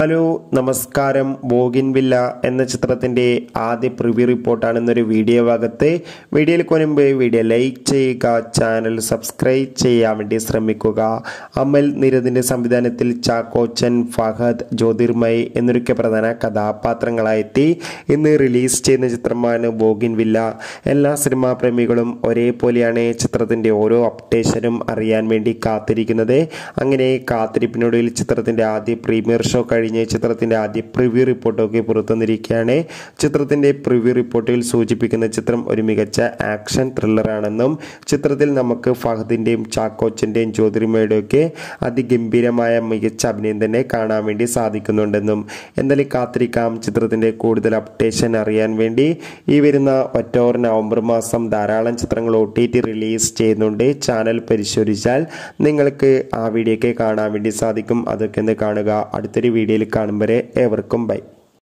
hello നമസ്കാരം ബോഗിൻവില്ല എന്ന ചിത്രത്തിൻ്റെ ആദ്യ പ്രിവ്യൂ റിപ്പോർട്ടാണ് ഇന്നൊരു വീഡിയോ ഭാഗത്ത് വീഡിയോയിൽ കൊനുമ്പ് വീഡിയോ ലൈക്ക് ചെയ്യുക ചാനൽ സബ്സ്ക്രൈബ് ചെയ്യാൻ വേണ്ടി ശ്രമിക്കുക അമൽ നിരതിൻ്റെ സംവിധാനത്തിൽ ചാക്കോച്ചൻ ഫഹദ് ജ്യോതിർമയ് എന്നൊക്കെ പ്രധാന കഥാപാത്രങ്ങളായെത്തി ഇന്ന് റിലീസ് ചെയ്യുന്ന ചിത്രമാണ് ബോഗിൻവില്ല എല്ലാ സിനിമാ പ്രേമികളും ഒരേപോലെയാണ് ചിത്രത്തിൻ്റെ ഓരോ അപ്ഡേഷനും അറിയാൻ വേണ്ടി കാത്തിരിക്കുന്നത് അങ്ങനെ കാത്തിരിപ്പിനൊടുവിൽ ചിത്രത്തിൻ്റെ ആദ്യ പ്രീമിയർ ഷോ കഴിഞ്ഞ് ചിത്രത്തിൻ്റെ ആദ്യ പ്രിവ്യൂ റിപ്പോർട്ടൊക്കെ പുറത്തുവന്നിരിക്കുകയാണ് ചിത്രത്തിൻ്റെ പ്രിവ്യൂ റിപ്പോർട്ടിൽ സൂചിപ്പിക്കുന്ന ചിത്രം ഒരു മികച്ച ആക്ഷൻ ത്രില്ലറാണെന്നും ചിത്രത്തിൽ നമുക്ക് ഫഹദിൻ്റെയും ചാക്കോച്ചൻ്റെയും ജ്യോതിർമയുടെയൊക്കെ അതിഗംഭീരമായ മികച്ച അഭിനയം തന്നെ കാണാൻ വേണ്ടി സാധിക്കുന്നുണ്ടെന്നും എന്തായാലും കാത്തിരിക്കാം ചിത്രത്തിൻ്റെ കൂടുതൽ അപ്ഡേഷൻ അറിയാൻ വേണ്ടി ഈ വരുന്ന ഒക്ടോബർ നവംബർ മാസം ധാരാളം ചിത്രങ്ങൾ ഒ ടി ടി റിലീസ് ചെയ്യുന്നുണ്ട് ചാനൽ പരിശോധിച്ചാൽ നിങ്ങൾക്ക് ആ വീഡിയോ ഒക്കെ കാണാൻ വേണ്ടി സാധിക്കും അതൊക്കെ ഒന്ന് കാണുക അടുത്തൊരു വീഡിയോയിൽ കാണും വരെ ഏവർക്കും ബൈ